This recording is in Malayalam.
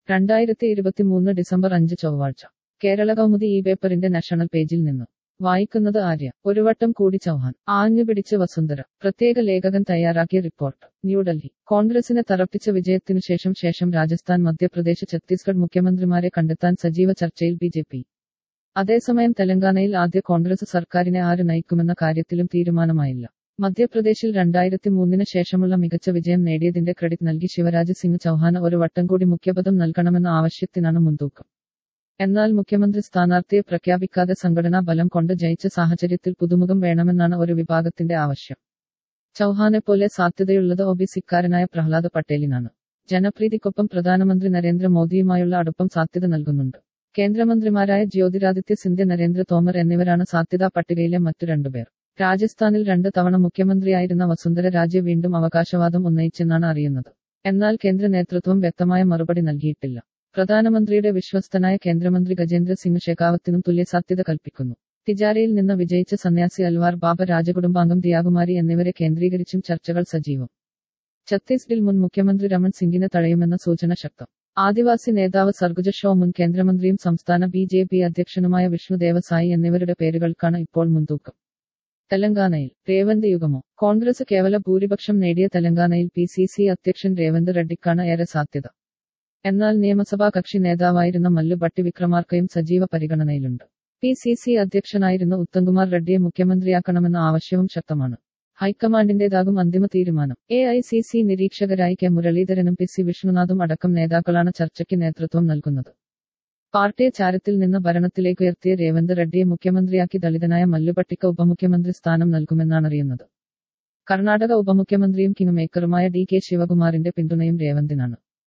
രണ്ടായിരത്തി ഇരുപത്തിമൂന്ന് ഡിസംബർ അഞ്ച് ചൊവ്വാഴ്ച കേരള കൗമുദി ഈ പേപ്പറിന്റെ നാഷണൽ പേജിൽ നിന്ന് വായിക്കുന്നത് ആര്യ ഒരു വട്ടം കൂടി ചൗഹാൻ ആഞ്ഞുപിടിച്ച് വസുന്ധര പ്രത്യേക ലേഖകൻ തയ്യാറാക്കിയ റിപ്പോർട്ട് ന്യൂഡൽഹി കോൺഗ്രസിനെ തറപ്പിച്ച വിജയത്തിനു ശേഷം ശേഷം രാജസ്ഥാൻ മധ്യപ്രദേശ് ഛത്തീസ്ഗഡ് മുഖ്യമന്ത്രിമാരെ കണ്ടെത്താൻ സജീവ ചർച്ചയിൽ ബി ജെ പി അതേസമയം തെലങ്കാനയിൽ ആദ്യ കോൺഗ്രസ് സർക്കാരിനെ ആര് നയിക്കുമെന്ന കാര്യത്തിലും തീരുമാനമായില്ല മധ്യപ്രദേശിൽ രണ്ടായിരത്തി മൂന്നിന് ശേഷമുള്ള മികച്ച വിജയം നേടിയതിന്റെ ക്രെഡിറ്റ് നൽകി ശിവരാജ് സിംഗ് ചൗഹാന് ഒരു വട്ടം കൂടി മുഖ്യപദം നൽകണമെന്ന ആവശ്യത്തിനാണ് മുൻതൂക്കം എന്നാൽ മുഖ്യമന്ത്രി സ്ഥാനാർത്ഥിയെ പ്രഖ്യാപിക്കാതെ സംഘടനാ ബലം കൊണ്ട് ജയിച്ച സാഹചര്യത്തിൽ പുതുമുഖം വേണമെന്നാണ് ഒരു വിഭാഗത്തിന്റെ ആവശ്യം ചൗഹാനെ പോലെ സാധ്യതയുള്ളത് ഒബിസിക്കാരനായ പ്രഹ്ലാദ് പട്ടേലിനാണ് ജനപ്രീതിക്കൊപ്പം പ്രധാനമന്ത്രി നരേന്ദ്രമോദിയുമായുള്ള അടുപ്പം സാധ്യത നൽകുന്നുണ്ട് കേന്ദ്രമന്ത്രിമാരായ ജ്യോതിരാദിത്യ സിന്ധ്യ നരേന്ദ്ര തോമർ എന്നിവരാണ് സാധ്യതാ പട്ടികയിലെ മറ്റു രണ്ടുപേർ രാജസ്ഥാനിൽ രണ്ട് തവണ മുഖ്യമന്ത്രിയായിരുന്ന വസുന്ധര രാജെ വീണ്ടും അവകാശവാദം ഉന്നയിച്ചെന്നാണ് അറിയുന്നത് എന്നാൽ കേന്ദ്ര നേതൃത്വം വ്യക്തമായ മറുപടി നൽകിയിട്ടില്ല പ്രധാനമന്ത്രിയുടെ വിശ്വസ്തനായ കേന്ദ്രമന്ത്രി ഗജേന്ദ്ര സിംഗ് ഷെഖാവത്തിനും തുല്യസാധ്യത കൽപ്പിക്കുന്നു തിജാരയിൽ നിന്ന് വിജയിച്ച സന്യാസി അൽവാർ ബാബ രാജകുടുംബാംഗം ദിയാകുമാരി എന്നിവരെ കേന്ദ്രീകരിച്ചും ചർച്ചകൾ സജീവം ഛത്തീസ്ഗഡിൽ മുൻ മുഖ്യമന്ത്രി രമൺ സിംഗിനെ തടയുമെന്ന സൂചന ശക്തം ആദിവാസി നേതാവ് സർഗുജ ഷോ മുൻ കേന്ദ്രമന്ത്രിയും സംസ്ഥാന ബി ജെ പി അധ്യക്ഷനുമായ വിഷ്ണു ദേവസായി എന്നിവരുടെ പേരുകൾക്കാണ് ഇപ്പോൾ മുൻതൂക്കം തെലങ്കാനയിൽ രേവന്ത് യുഗമോ കോൺഗ്രസ് കേവല ഭൂരിപക്ഷം നേടിയ തെലങ്കാനയിൽ പി സി സി അധ്യക്ഷൻ രേവന്ത് റെഡ്ഡിക്കാണ് ഏറെ സാധ്യത എന്നാൽ നിയമസഭാ കക്ഷി നേതാവായിരുന്ന മല്ലു ഭട്ടി വിക്രമാർക്കയും സജീവ പരിഗണനയിലുണ്ട് പി സി സി അധ്യക്ഷനായിരുന്ന ഉത്തംകുമാർ റെഡ്ഡിയെ മുഖ്യമന്ത്രിയാക്കണമെന്ന ആവശ്യവും ശക്തമാണ് ഹൈക്കമാൻഡിന്റേതാകും അന്തിമ തീരുമാനം എ ഐ സി സി നിരീക്ഷകരായി കെ മുരളീധരനും പി സി വിഷ്ണുനാഥും അടക്കം നേതാക്കളാണ് ചർച്ചയ്ക്ക് നേതൃത്വം നൽകുന്നത് പാർട്ടിയെ ചാരത്തിൽ നിന്ന് ഭരണത്തിലേക്കുയർത്തിയ രേവന്ത് റെഡ്ഡിയെ മുഖ്യമന്ത്രിയാക്കി ദളിതനായ മല്ലുപട്ടിക്ക ഉപമുഖ്യമന്ത്രി സ്ഥാനം നൽകുമെന്നാണറിയുന്നത് കർണാടക ഉപമുഖ്യമന്ത്രിയും കിങ് മേക്കറുമായ ഡി കെ ശിവകുമാറിന്റെ പിന്തുണയും രേവന്തിനാണ്